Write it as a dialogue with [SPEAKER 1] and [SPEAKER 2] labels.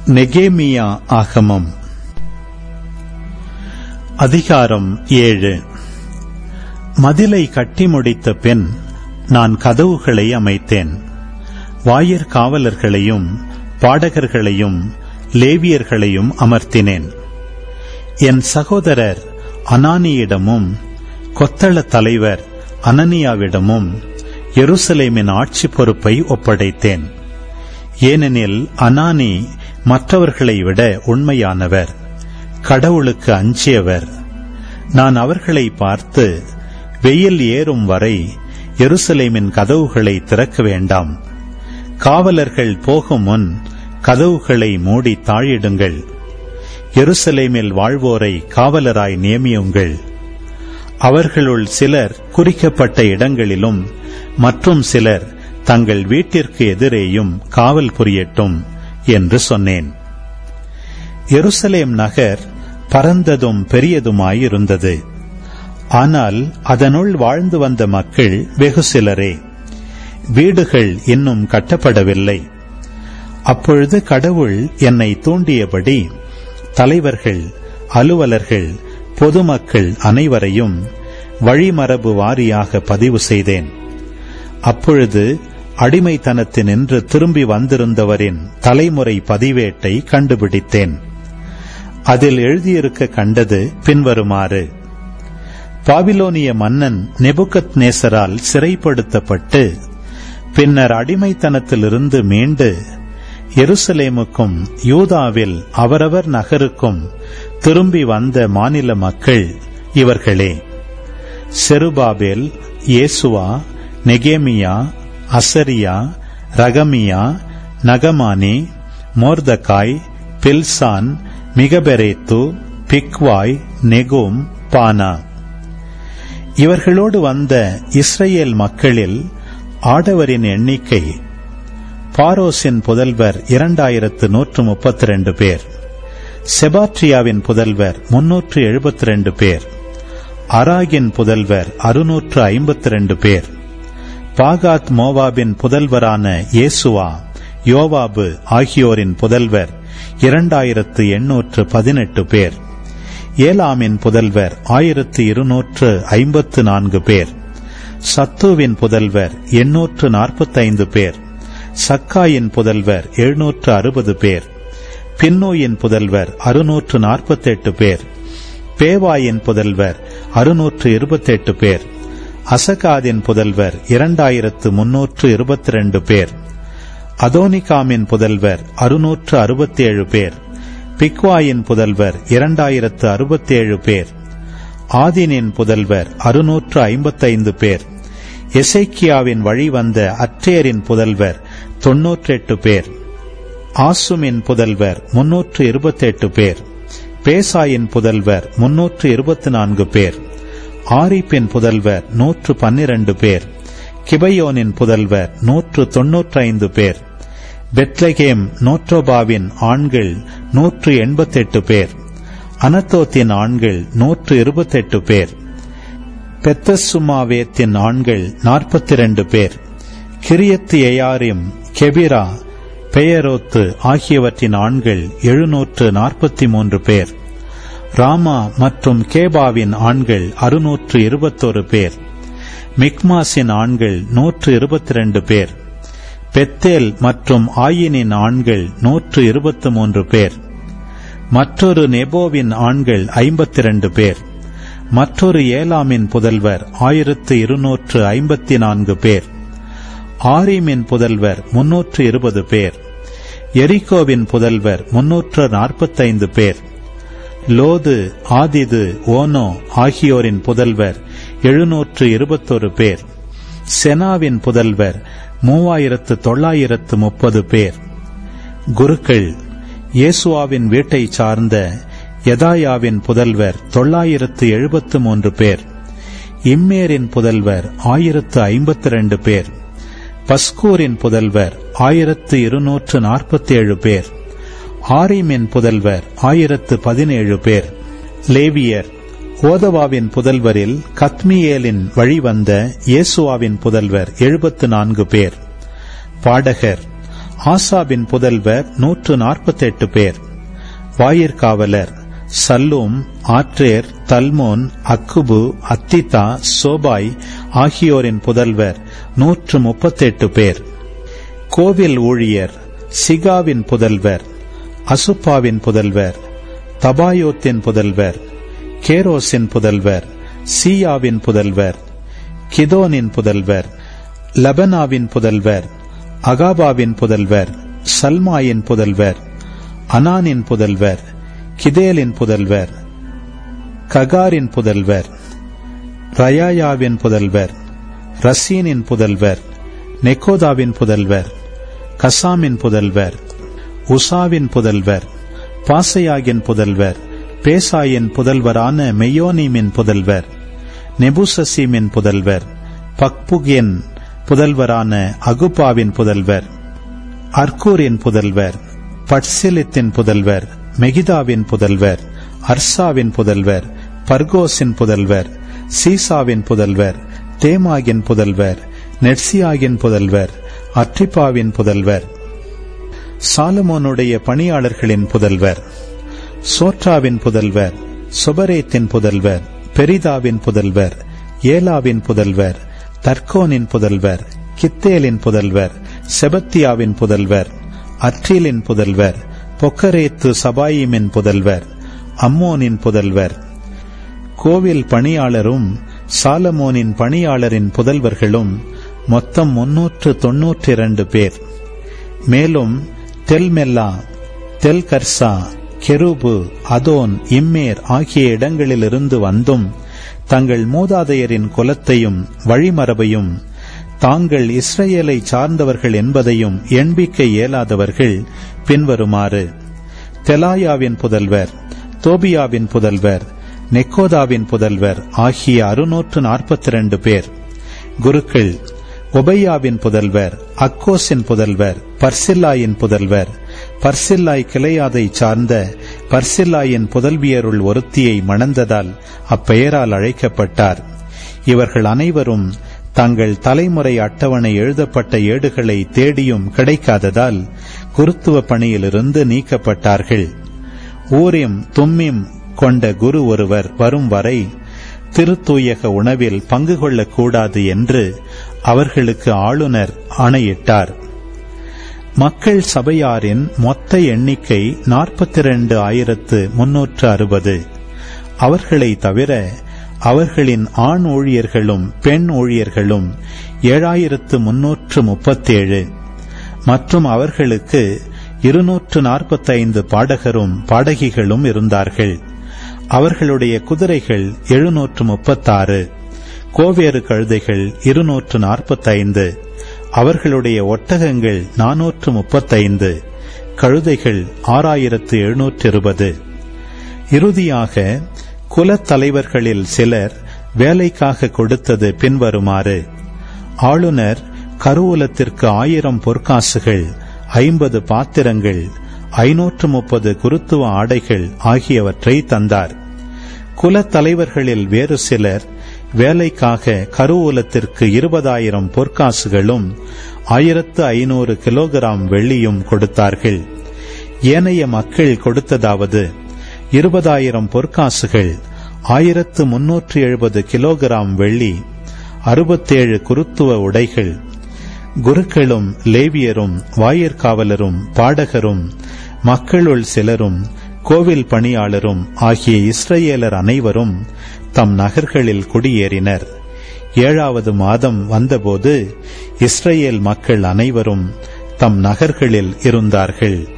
[SPEAKER 1] நெகேமியா ஆகமம் அதிகாரம் ஏழு மதிலை கட்டி முடித்த பின் நான் கதவுகளை அமைத்தேன் வாயிற் காவலர்களையும் பாடகர்களையும் லேவியர்களையும் அமர்த்தினேன் என் சகோதரர் அனானியிடமும் கொத்தள தலைவர் அனனியாவிடமும் எருசலேமின் ஆட்சி பொறுப்பை ஒப்படைத்தேன் ஏனெனில் அனானி மற்றவர்களை விட உண்மையானவர் கடவுளுக்கு அஞ்சியவர் நான் அவர்களை பார்த்து வெயில் ஏறும் வரை எருசலேமின் கதவுகளை திறக்க வேண்டாம் காவலர்கள் போகும் முன் கதவுகளை மூடி தாழிடுங்கள் எருசலேமில் வாழ்வோரை காவலராய் நியமியுங்கள் அவர்களுள் சிலர் குறிக்கப்பட்ட இடங்களிலும் மற்றும் சிலர் தங்கள் வீட்டிற்கு எதிரேயும் காவல் புரியட்டும் என்று சொன்னேன் எருசலேம் நகர் பரந்ததும் பெரியதுமாயிருந்தது ஆனால் அதனுள் வாழ்ந்து வந்த மக்கள் வெகு சிலரே வீடுகள் இன்னும் கட்டப்படவில்லை அப்பொழுது கடவுள் என்னை தூண்டியபடி தலைவர்கள் அலுவலர்கள் பொதுமக்கள் அனைவரையும் வழிமரபு வாரியாக பதிவு செய்தேன் அப்பொழுது அடிமைத்தனத்தினின்று திரும்பி வந்திருந்தவரின் தலைமுறை பதிவேட்டை கண்டுபிடித்தேன் அதில் எழுதியிருக்க கண்டது பின்வருமாறு பாபிலோனிய மன்னன் நெபுகத் நேசரால் சிறைப்படுத்தப்பட்டு பின்னர் அடிமைத்தனத்திலிருந்து மீண்டு எருசலேமுக்கும் யூதாவில் அவரவர் நகருக்கும் திரும்பி வந்த மாநில மக்கள் இவர்களே செருபாபேல் இயேசுவா நெகேமியா அசரியா ரகமியா நகமானி மோர்தகாய் பில்சான் மிகபெரேத்து பிக்வாய் நெகும் பானா இவர்களோடு வந்த இஸ்ரேல் மக்களில் ஆடவரின் எண்ணிக்கை பாரோஸின் புதல்வர் இரண்டாயிரத்து நூற்று முப்பத்தி ரெண்டு பேர் செபாட்ரியாவின் புதல்வர் முன்னூற்று எழுபத்தி ரெண்டு பேர் அராகின் புதல்வர் அறுநூற்று ஐம்பத்தி ரெண்டு பேர் பாகாத் மோவாபின் புதல்வரான இயேசுவா யோவாபு ஆகியோரின் புதல்வர் இரண்டாயிரத்து எண்ணூற்று பதினெட்டு பேர் ஏலாமின் புதல்வர் ஆயிரத்து இருநூற்று ஐம்பத்து நான்கு பேர் சத்துவின் புதல்வர் எண்ணூற்று நாற்பத்தைந்து பேர் சக்காயின் புதல்வர் எழுநூற்று அறுபது பேர் பின்னோயின் புதல்வர் அறுநூற்று நாற்பத்தெட்டு பேர் பேவாயின் புதல்வர் அறுநூற்று இருபத்தெட்டு பேர் அசகாதின் புதல்வர் இரண்டாயிரத்து முன்னூற்று இருபத்தி ரெண்டு பேர் அதோனிகாமின் புதல்வர் அறுநூற்று அறுபத்தேழு பேர் பிக்வாயின் புதல்வர் இரண்டாயிரத்து அறுபத்தேழு பேர் ஆதினின் புதல்வர் அறுநூற்று ஐம்பத்தைந்து பேர் எசைக்கியாவின் வழிவந்த அற்றேரின் புதல்வர் தொன்னூற்றெட்டு பேர் ஆசுமின் புதல்வர் முன்னூற்று இருபத்தெட்டு பேர் பேசாயின் புதல்வர் முன்னூற்று இருபத்தி நான்கு பேர் ஆரிப்பின் புதல்வர் நூற்று பன்னிரண்டு பேர் கிபையோனின் புதல்வர் நூற்று தொன்னூற்றைந்து பேர் பெத்லகேம் நோட்ரோபாவின் ஆண்கள் நூற்று எண்பத்தெட்டு பேர் அனத்தோத்தின் ஆண்கள் நூற்று இருபத்தெட்டு பேர் பெத்தசுமாவேத்தின் ஆண்கள் நாற்பத்தி இரண்டு பேர் கிரியத்து எயாரிம் கெபிரா பெயரோத்து ஆகியவற்றின் ஆண்கள் எழுநூற்று நாற்பத்தி மூன்று பேர் ராமா மற்றும் கேபாவின் ஆண்கள் அறுநூற்று இருபத்தொரு பேர் மிக்மாஸின் ஆண்கள் நூற்று இருபத்தி ரெண்டு பேர் பெத்தேல் மற்றும் ஆயினின் ஆண்கள் நூற்று இருபத்தி மூன்று பேர் மற்றொரு நெபோவின் ஆண்கள் ஐம்பத்தி இரண்டு பேர் மற்றொரு ஏலாமின் புதல்வர் ஆயிரத்து இருநூற்று ஐம்பத்தி நான்கு பேர் ஆரிமின் புதல்வர் முன்னூற்று இருபது பேர் எரிகோவின் புதல்வர் முன்னூற்று நாற்பத்தைந்து பேர் லோது ஆதிது ஓனோ ஆகியோரின் புதல்வர் எழுநூற்று இருபத்தொரு பேர் செனாவின் புதல்வர் மூவாயிரத்து தொள்ளாயிரத்து முப்பது பேர் குருக்கள் இயேசுவாவின் வீட்டை சார்ந்த யதாயாவின் புதல்வர் தொள்ளாயிரத்து எழுபத்து மூன்று பேர் இம்மேரின் புதல்வர் ஆயிரத்து ஐம்பத்தி ரெண்டு பேர் பஸ்கூரின் புதல்வர் ஆயிரத்து இருநூற்று நாற்பத்தி ஏழு பேர் ஆரிமின் புதல்வர் ஆயிரத்து பதினேழு பேர் லேவியர் ஓதவாவின் புதல்வரில் கத்மியேலின் வழிவந்த இயேசுவாவின் புதல்வர் எழுபத்து நான்கு பேர் பாடகர் ஆசாபின் புதல்வர் நூற்று நாற்பத்தெட்டு பேர் வாயிற்காவலர் சல்லூம் ஆற்றேர் தல்மோன் அக்குபு அத்திதா சோபாய் ஆகியோரின் புதல்வர் நூற்று முப்பத்தெட்டு பேர் கோவில் ஊழியர் சிகாவின் புதல்வர் அசுப்பாவின் புதல்வர் தபாயோத்தின் புதல்வர் கேரோசின் புதல்வர் சீயாவின் புதல்வர் கிதோனின் புதல்வர் லபனாவின் புதல்வர் அகாபாவின் புதல்வர் சல்மாயின் புதல்வர் அனானின் புதல்வர் கிதேலின் புதல்வர் ககாரின் புதல்வர் ரயாயாவின் புதல்வர் ரசீனின் புதல்வர் நெக்கோதாவின் புதல்வர் கசாமின் புதல்வர் உசாவின் புதல்வர் பாசையாகின் புதல்வர் பேசாயின் புதல்வரான மெயோனீமின் புதல்வர் நெபுசசீமின் புதல்வர் பக்புகின் புதல்வரான அகுபாவின் புதல்வர் அர்கூரின் புதல்வர் பட்சிலித்தின் புதல்வர் மெகிதாவின் புதல்வர் அர்சாவின் புதல்வர் பர்கோஸின் புதல்வர் சீசாவின் புதல்வர் தேமாகின் புதல்வர் நெட்சியாகின் புதல்வர் அட்ரிப்பாவின் புதல்வர் சாலமோனுடைய பணியாளர்களின் புதல்வர் சோற்றாவின் புதல்வர் சுபரேத்தின் புதல்வர் பெரிதாவின் புதல்வர் ஏலாவின் புதல்வர் தர்கோனின் புதல்வர் கித்தேலின் புதல்வர் செபத்தியாவின் புதல்வர் அற்றிலின் புதல்வர் பொக்கரேத்து சபாயிமின் புதல்வர் அம்மோனின் புதல்வர் கோவில் பணியாளரும் சாலமோனின் பணியாளரின் புதல்வர்களும் மொத்தம் முன்னூற்று தொன்னூற்றி இரண்டு பேர் மேலும் தெல்மெல்லா தெல்கர்சா கெரூபு அதோன் இம்மேர் ஆகிய இடங்களிலிருந்து வந்தும் தங்கள் மூதாதையரின் குலத்தையும் வழிமரபையும் தாங்கள் இஸ்ரேலை சார்ந்தவர்கள் என்பதையும் எண்பிக்க இயலாதவர்கள் பின்வருமாறு தெலாயாவின் புதல்வர் தோபியாவின் புதல்வர் நெக்கோதாவின் புதல்வர் ஆகிய அறுநூற்று நாற்பத்தி இரண்டு பேர் குருக்கள் ஒபையாவின் புதல்வர் அக்கோஸின் புதல்வர் பர்சில்லாயின் புதல்வர் பர்சில்லாய் கிளையாதை சார்ந்த பர்சில்லாயின் புதல்வியருள் ஒருத்தியை மணந்ததால் அப்பெயரால் அழைக்கப்பட்டார் இவர்கள் அனைவரும் தங்கள் தலைமுறை அட்டவணை எழுதப்பட்ட ஏடுகளை தேடியும் கிடைக்காததால் குருத்துவ பணியிலிருந்து நீக்கப்பட்டார்கள் ஊரிம் தும்மிம் கொண்ட குரு ஒருவர் வரும் வரை திருத்தூயக உணவில் பங்கு கொள்ளக்கூடாது என்று அவர்களுக்கு ஆளுநர் ஆணையிட்டார் மக்கள் சபையாரின் மொத்த எண்ணிக்கை நாற்பத்தி இரண்டு ஆயிரத்து முன்னூற்று அறுபது அவர்களை தவிர அவர்களின் ஆண் ஊழியர்களும் பெண் ஊழியர்களும் ஏழாயிரத்து முன்னூற்று முப்பத்தேழு மற்றும் அவர்களுக்கு இருநூற்று நாற்பத்தைந்து பாடகரும் பாடகிகளும் இருந்தார்கள் அவர்களுடைய குதிரைகள் எழுநூற்று முப்பத்தாறு கோவேறு கழுதைகள் இருநூற்று நாற்பத்தைந்து அவர்களுடைய ஒட்டகங்கள் நானூற்று முப்பத்தைந்து கழுதைகள் ஆறாயிரத்து எழுநூற்று இருபது இறுதியாக குலத் தலைவர்களில் சிலர் வேலைக்காக கொடுத்தது பின்வருமாறு ஆளுநர் கருவூலத்திற்கு ஆயிரம் பொற்காசுகள் ஐம்பது பாத்திரங்கள் ஐநூற்று முப்பது குருத்துவ ஆடைகள் ஆகியவற்றை தந்தார் குலத் தலைவர்களில் வேறு சிலர் வேலைக்காக கருவூலத்திற்கு இருபதாயிரம் பொற்காசுகளும் ஆயிரத்து ஐநூறு கிலோகிராம் வெள்ளியும் கொடுத்தார்கள் ஏனைய மக்கள் கொடுத்ததாவது இருபதாயிரம் பொற்காசுகள் ஆயிரத்து முன்னூற்று எழுபது கிலோகிராம் வெள்ளி அறுபத்தேழு குருத்துவ உடைகள் குருக்களும் லேவியரும் வாயிற்காவலரும் பாடகரும் மக்களுள் சிலரும் கோவில் பணியாளரும் ஆகிய இஸ்ரேலர் அனைவரும் தம் நகர்களில் குடியேறினர் ஏழாவது மாதம் வந்தபோது இஸ்ரேல் மக்கள் அனைவரும் தம் நகர்களில் இருந்தார்கள்